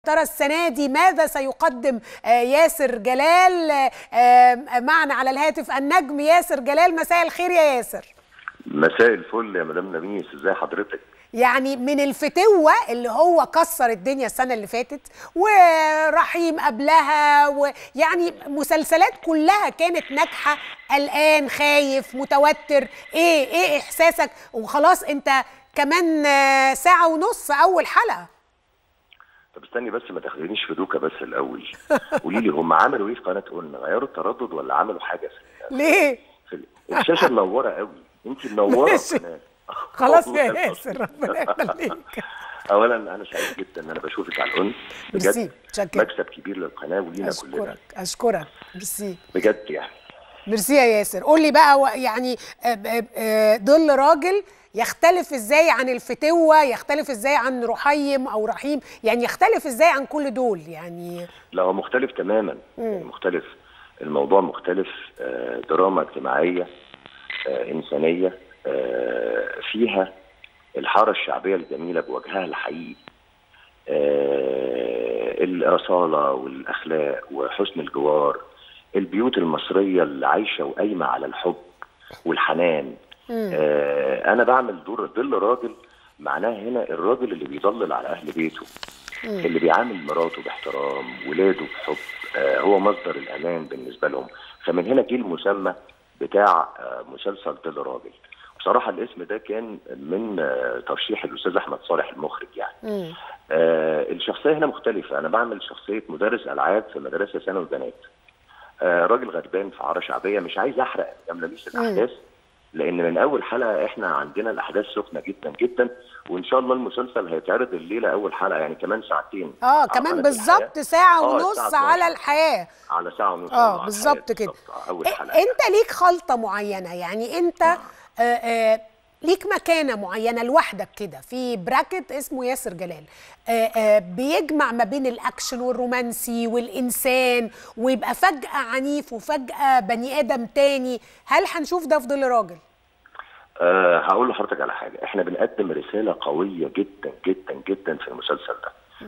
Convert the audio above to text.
ترى السنة دي ماذا سيقدم آه، ياسر جلال آه، آه، معنا على الهاتف النجم ياسر جلال مساء الخير يا ياسر مساء الفل يا مدام نميس ازي حضرتك يعني من الفتوة اللي هو كسر الدنيا السنة اللي فاتت ورحيم قبلها ويعني مسلسلات كلها كانت ناجحة قلقان خايف متوتر ايه ايه احساسك وخلاص انت كمان آه، ساعة ونص اول حلقة طب استني بس ما تاخدنيش في دوكا بس الاول قولي لي هم عملوا ايه في قناه قلنا غيروا التردد ولا عملوا حاجه في ليه في ال- الشاشه منوره قوي انت منوره ماشي. القناه خلاص يا والله ياسر ربنا يخليك اولا انا سعيد جدا ان انا بشوفك على القن ميرسي، بجد شكرا. مكسب كبير للقناه ولينا كلنا اشكرك اشكرك ميرسي بجد يعني ميرسي يا ياسر قول لي بقى و- يعني آه، آه، آه، ظل راجل يختلف ازاي عن الفتوة يختلف ازاي عن رحيم او رحيم يعني يختلف ازاي عن كل دول يعني لا هو مختلف تماما يعني مختلف الموضوع مختلف آه، دراما اجتماعية آه، إنسانية آه، فيها الحارة الشعبية الجميلة بوجهها الحقيقي آه، الأصالة والأخلاق وحسن الجوار البيوت المصرية اللي عايشة وقايمة على الحب والحنان آه، أنا بعمل دور ظل راجل معناه هنا الراجل اللي بيضلل على أهل بيته اللي بيعامل مراته باحترام ولاده بحب آه هو مصدر الامان بالنسبه لهم فمن هنا جه المسمى بتاع آه مسلسل ظل راجل بصراحه الاسم ده كان من آه ترشيح الاستاذ احمد صالح المخرج يعني آه الشخصيه هنا مختلفه انا بعمل شخصيه مدرس العاب في مدرسه ثانوي بنات آه راجل غلبان في عاره شعبيه مش عايز احرق قبل ليش الاحداث لان من اول حلقه احنا عندنا الاحداث سخنه جدا جدا وان شاء الله المسلسل هيتعرض الليله اول حلقه يعني كمان ساعتين اه على كمان قناة بالظبط الحياة. ساعة آه، ونص الساعة على 12. الحياة على ساعه ونص اه على بالظبط الحياة كده بالظبط، اول إيه، حلقه انت ليك خلطة معينة يعني انت آه آه ليك مكانة معينة لوحدك كده في براكت اسمه ياسر جلال آه آه بيجمع ما بين الأكشن والرومانسي والإنسان ويبقى فجأة عنيف وفجأة بني آدم تاني هل هنشوف ده في ظل راجل؟ أه هقول لحضرتك على حاجه احنا بنقدم رساله قويه جدا جدا جدا في المسلسل ده